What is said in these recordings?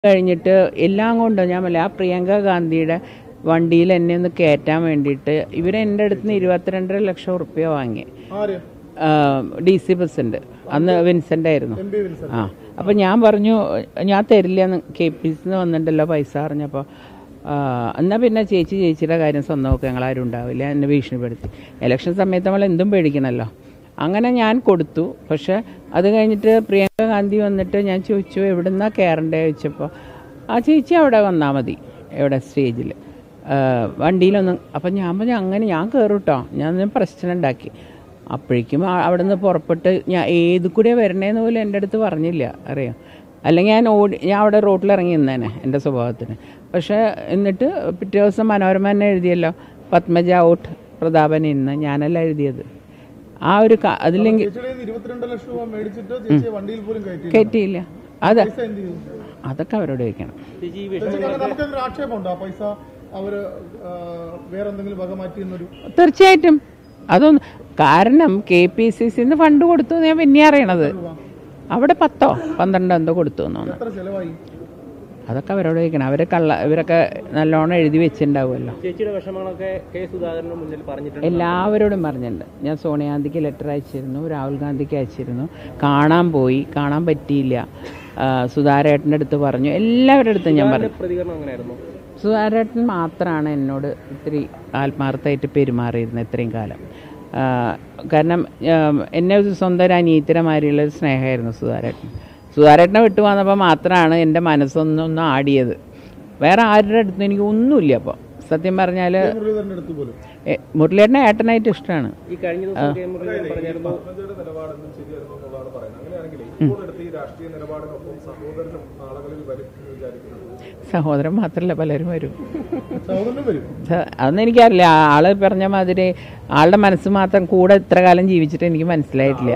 കഴിഞ്ഞിട്ട് എല്ലാം കൊണ്ടും ഞാൻ പറയാം ആ പ്രിയങ്ക ഗാന്ധിയുടെ വണ്ടിയിൽ എന്നെ ഒന്ന് കയറ്റാൻ വേണ്ടിയിട്ട് ഇവർ എൻ്റെ അടുത്ത് നിന്ന് ഇരുപത്തിരണ്ടര ലക്ഷം റുപ്യ വാങ്ങി ആര് ഡി സി ബസ്സുണ്ട് അന്ന് വിൻസെൻ്റ് ആയിരുന്നു എം പി വിൽസൺ ആ അപ്പം ഞാൻ പറഞ്ഞു ഞാൻ തരില്ല കെ പി സിന്ന് വന്നിട്ടുണ്ടല്ലോ പൈസ പറഞ്ഞപ്പോൾ എന്നാൽ പിന്നെ ചേച്ചി ചേച്ചിയുടെ കാര്യം സ്വന്തം നോക്കുക ഞങ്ങളാരും ഉണ്ടാവില്ല എന്നെ ഭീഷണിപ്പെടുത്തി ഇലക്ഷൻ സമയത്ത് നമ്മൾ എന്തും പേടിക്കണമല്ലോ അങ്ങനെ ഞാൻ കൊടുത്തു പക്ഷെ അത് കഴിഞ്ഞിട്ട് പ്രിയങ്ക ഗാന്ധി വന്നിട്ട് ഞാൻ ചോദിച്ചു എവിടുന്നാ കയറണ്ടേ ചോദിച്ചപ്പോൾ ആ ചേച്ചി അവിടെ വന്നാൽ മതി എവിടെ സ്റ്റേജിൽ വണ്ടിയിലൊന്നും അപ്പം ഞാൻ പറഞ്ഞു അങ്ങനെ ഞാൻ കയറും കേട്ടോ ഞാൻ പ്രശ്നം ഉണ്ടാക്കി അപ്പോഴേക്കും ആ- അവിടെ നിന്ന് പുറപ്പെട്ട് ഞാൻ ഏത് കൂടെ വരണേന്ന് പോലും എൻ്റെ അടുത്ത് പറഞ്ഞില്ല അറിയാം അല്ലെങ്കിൽ ഞാൻ ഓടി ഞാൻ അവിടെ റോട്ടിൽ ഇറങ്ങി നിന്നേനെ എൻ്റെ സ്വഭാവത്തിന് പക്ഷേ എന്നിട്ട് പിറ്റേ ദിവസം മനോരമ തന്നെ എഴുതിയല്ലോ പത്മജ ഔട്ട് പ്രതാപൻ ഇന്ന് ഞാനല്ല എഴുതിയത് ആ ഒരു ക- അതില്ലെങ്കിൽ ചേച്ചിയുടെ കയ്യിൽ നിന്ന് ഇരുപത്തിരണ്ട് ലക്ഷം രൂപ മേടിച്ചിട്ട് ചേച്ചിയെ വണ്ടിയിൽ പോലും കയറ്റി കയറ്റിയില്ല അത് പൈസ എന്ത് ചെയ്തു അതൊക്കെ അവരോട് ചോദിക്കണം ചേച്ചിക്ക് അങ്ങനെ നമുക്കെന്തൊരു ആക്ഷേപമുണ്ടോ ആ പൈസ അവര് ആ, വേറെ എന്തെങ്കിലും വക മാറ്റി എന്നൊരു തീർച്ചയായിട്ടും അതൊന്നും കാരണം കെ പി സി സിന്ന് ഫണ്ട് കൊടുത്തു എന്ന് ഞാൻ പിന്നെ അറിയണത് അവിടെ പത്തോ പന്ത്രണ്ടോ എന്തോ കൊടുത്തു എന്ന് തോന്നുന്നു എത്ര ചെലവായി അതൊക്കെ അവരോട് ചോദിക്കണം അവരെ കള്ള ഇവരൊക്കെ നല്ലോണം എഴുതി വെച്ചിട്ടുണ്ടാവുമല്ലോ ചേച്ചിയുടെ വിഷമങ്ങളൊക്കെ കെ സുധാകരന് മുന്നിൽ പറഞ്ഞിട്ടുണ്ട് എല്ലാവരോടും പറഞ്ഞിട്ടുണ്ട് ഞാൻ സോണിയാഗാന്ധിക്ക് ലെറ്റർ അയച്ചിരുന്നു രാഹുൽ ഗാന്ധിക്ക് അയച്ചിരുന്നു കാണാൻ പോയി കാണാൻ പറ്റിയില്ല ആ, സുധാരേട്ടൻ്റെ അടുത്ത് പറഞ്ഞു എല്ലാവരുടെ അടുത്തും ഞാൻ പറഞ്ഞു പ്രതികരണം അങ്ങനെയായിരുന്നു സുധാരേട്ടൻ മാത്രമാണ് എന്നോട് ഇത്തിരി ആത്മാർത്ഥമായിട്ട് പെരുമാറിയിരുന്നത് ഇത്രയും കാലം ആ, കാരണം ആ, എന്നെ ഒരു സ്വന്തം ഒരു അനിയത്തിയുടെ മാതിരിയുള്ള ഒരു സ്നേഹമായിരുന്നു സുധാരേട്ടൻ സുധാരേട്ടനെ വിട്ടു വന്നപ്പോൾ മാത്രമാണ് എൻ്റെ മനസ്സൊന്നൊന്ന് ആടിയത് വേറെ ആരുടെ അടുത്തും എനിക്ക് ഒന്നുമില്ല അപ്പോൾ സത്യം പറഞ്ഞാൽ മുരളീധരന്റെ അടുത്ത് പോലും മുരളിയേട്ടനെ ഏട്ടനായിട്ട് ഇഷ്ടമാണ് ഈ കഴിഞ്ഞ ദിവസം കെ മുരളീധരൻ പറഞ്ഞായിരുന്നു സഹോദരൻ മാത്രമല്ല പലരും വരും സഹോദരനും വരും സ- അതൊന്നും എനിക്കറിയില്ല ആള് പറഞ്ഞ മാതിരി ആളുടെ മനസ്സ് മാത്രം കൂടെ ഇത്ര കാലം ജീവിച്ചിട്ട് എനിക്ക് മനസ്സിലായിട്ടില്ല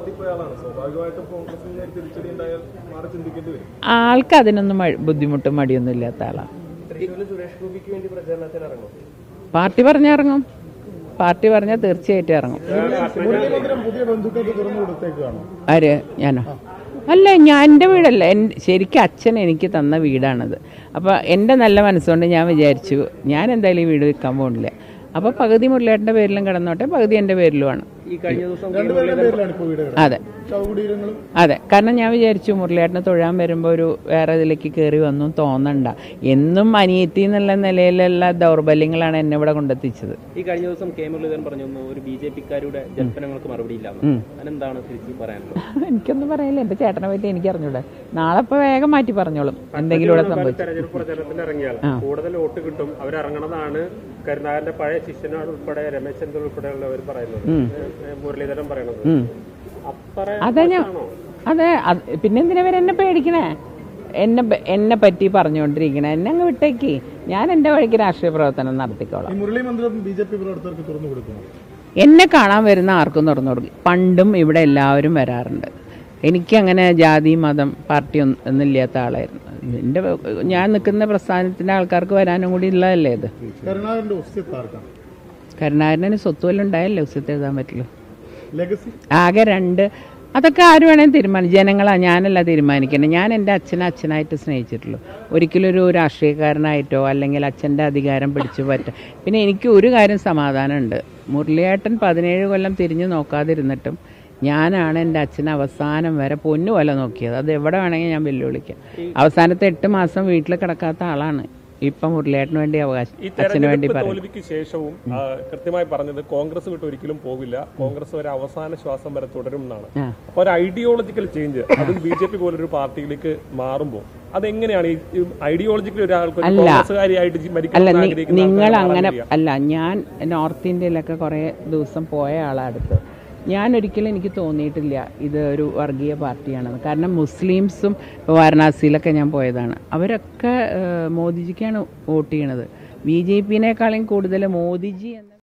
ആൾക്ക് അതിനൊന്നും മടി- ബുദ്ധിമുട്ടും മടിയൊന്നും ഇല്ലാത്ത ആളാണ് തൃശ്ശൂരിൽ സുരേഷ് ഗോപിക്ക് വേണ്ടി പ്രചാരണത്തിന് ഇറങ്ങും പാർട്ടി പറഞ്ഞിറങ്ങും പാർട്ടി പറഞ്ഞാൽ തീർച്ചയായിട്ടും ഇറങ്ങും മുരളി മന്ദിരം പുതിയ ബന്ധുക്കൾക്ക് തുറന്നു കൊടുത്തേക്കാണോ ആര് ഞാനോ അല്ല ഞാൻ എൻ്റെ വീടല്ല എൻ്റെ ശരിക്കും അച്ഛൻ എനിക്ക് തന്ന വീടാണത് അപ്പോൾ എൻ്റെ നല്ല മനസ്സുകൊണ്ട് ഞാൻ വിചാരിച്ചു ഞാൻ എന്തായാലും ഈ വീട് വിൽക്കാൻ പോകുന്നില്ല അപ്പോൾ പകുതി മുരളിയേട്ടൻ്റെ പേരിലും കിടന്നോട്ടെ പകുതി എൻ്റെ പേരിലുമാണ് ഈ കഴിഞ്ഞ ദിവസം കെ രണ്ടുപേരുടെ പേരിലാണ് ഇപ്പോൾ വീട് കിടക്കുന്നത്. അതെ ചൗകുടീരങ്ങളും അതെ കാരണം ഞാൻ വിചാരിച്ചു മുരളിയേട്ടനെ തൊഴാൻ വരുമ്പോൾ ഒരു വേറെ ഇതിലേക്ക് കയറി വന്നും തോന്നണ്ട എന്നും അനിയത്തി എന്നുള്ള നിലയിലുള്ള ദൗർബല്യങ്ങളാണ് എന്നെ ഇവിടെ കൊണ്ടെത്തിച്ചത് ഈ കഴിഞ്ഞ ദിവസം കെ മുരളീധരൻ പറഞ്ഞു ഒരു ബി ജെ പിക്കാരുടെ ജൽപ്പനങ്ങൾക്ക് മറുപടി ഇല്ലാന്ന് അതിനെന്താണ് തിരിച്ച് പറയാനുള്ളത് എനിക്കൊന്നും പറയില്ല എൻ്റെ ചേട്ടനെ പറ്റി എനിക്ക് അറിഞ്ഞൂടെ നാളെ ഇപ്പോൾ വേഗം മാറ്റി പറഞ്ഞോളും എന്തെങ്കിലും ഇവിടെ സംഭവിച്ചു തെരഞ്ഞെടുപ്പ് പ്രചരണത്തിന് ഇറങ്ങിയാൽ കൂടുതൽ വോട്ട് കിട്ടും അവരിറങ്ങണതാണ് കരുണാകരന്റെ പഴയ ശിഷ്യനോട് ഉൾപ്പെടെ രമേശ് ചെന്നിത്തല ഉൾപ്പെടെയുള്ളവർ പറയുന്നത് ഏ, മുരളീധരൻ പറയുന്നത് ഉം. അത്ര അതെ ഞാൻ അതെ അത് പിന്നെ എന്തിനാ ഇവർ എന്നെ പേടിക്കണേ എന്നെ പ- എന്നെ പറ്റി പറഞ്ഞുകൊണ്ടിരിക്കണേ എന്നെ അങ്ങ് വിട്ടേക്ക് ഞാൻ എൻ്റെ വഴിക്ക് രാഷ്ട്രീയ പ്രവർത്തനം നടത്തിക്കോളാം ഈ മുരളി മന്ദിരം ബി ജെ പി പ്രവർത്തകർക്ക് തുറന്നു കൊടുക്കുന്നു എന്നെ കാണാൻ വരുന്ന ആർക്കും തുറന്നു കൊടുക്കും പണ്ടും ഇവിടെ എല്ലാവരും വരാറുണ്ട് എനിക്കങ്ങനെ ജാതി മതം പാർട്ടി ഒന്നും ഒന്നുമില്ലാത്ത ആളായിരുന്നു എൻ്റെ ഞാൻ നിൽക്കുന്ന പ്രസ്ഥാനത്തിൻ്റെ ആൾക്കാർക്ക് വരാനും കൂടി ഉള്ളതല്ലേ ഇത് കരുണാകരന്റെ ഒസ്യത്ത് ആർക്കാണ് കരുണാകരന് സ്വത്ത് വല്ലതും ഉണ്ടായല്ലേ ഉച്ചത്ത് എഴുതാൻ പറ്റുള്ളൂ ലെഗസി ആകെ രണ്ട് അതൊക്കെ ആര് വേണേലും തീരുമാനിക്കും ജനങ്ങളാ ഞാനല്ല തീരുമാനിക്കേണ്ടത് ഞാൻ എൻ്റെ അച്ഛനെ അച്ഛനായിട്ട് സ്നേഹിച്ചിട്ടുള്ളൂ ഒരിക്കലും ഒരു രാഷ്ട്രീയക്കാരനായിട്ടോ അല്ലെങ്കിൽ അച്ഛൻ്റെ അധികാരം പിടിച്ചു പറ്റ പിന്നെ എനിക്ക് ഒരു കാര്യം സമാധാനമുണ്ട് മുരളിയേട്ടൻ പതിനേഴ് കൊല്ലം തിരിഞ്ഞു നോക്കാതിരുന്നിട്ടും ഞാനാണ് എൻ്റെ അച്ഛനെ അവസാനം വരെ പൊന്നു പോലെ നോക്കിയത് അത് എവിടെ വേണമെങ്കിൽ ഞാൻ വെല്ലുവിളിക്കാം അവസാനത്തെ എട്ട് മാസം വീട്ടിൽ കിടക്കാത്ത ആളാണ് ഇപ്പം മുരളിയേട്ടന് വേണ്ടി അവകാശം ഈ അച്ഛന് വേണ്ടി തെരഞ്ഞെടുപ്പ് പറയും തോൽവിക്ക് ശേഷവും ആ, കൃത്യമായി പറഞ്ഞത് കോൺഗ്രസ് വിട്ട് ഒരിക്കലും പോകില്ല കോൺഗ്രസ് ഒരു അവസാന ശ്വാസം വരെ തുടരും എന്നാണ് ആ. അപ്പൊ ഒരു ഐഡിയോളജിക്കൽ ചേഞ്ച് അതും ബി ജെ പി പോലൊരു പാർട്ടിയിലേക്ക് മാറുമ്പോൾ അതെങ്ങനെയാണ് ഈ ഐഡിയോളജിക്കൽ ഒരാൾക്ക് ഒരു അല്ല. കോൺഗ്രസ്സുകാരിയായിട്ട് ജി- അല്ല മരിക്കണം നി- ആഗ്രഹിക്കുന്ന നിങ്ങൾ ആൾക്കാരെ അങ്ങനെ മാറാൻ അല്ല ഞാൻ നോർത്ത് ഇന്ത്യയിലൊക്കെ കുറേ ദിവസം പോയ ആളാണ് അടുത്ത് ഞാൻ ഒരിക്കലും എനിക്ക് തോന്നിയിട്ടില്ല ഇത് ഒരു വർഗീയ പാർട്ടിയാണെന്ന് കാരണം മുസ്ലിംസും വാരണാസിയിലൊക്കെ ഞാൻ പോയതാണ് അവരൊക്കെ ഏഹ്, മോദിജിക്കാണ് വോട്ട് ചെയ്യണത് ബി ജെ പിന്നേക്കാളും കൂടുതൽ മോദിജി എന്ന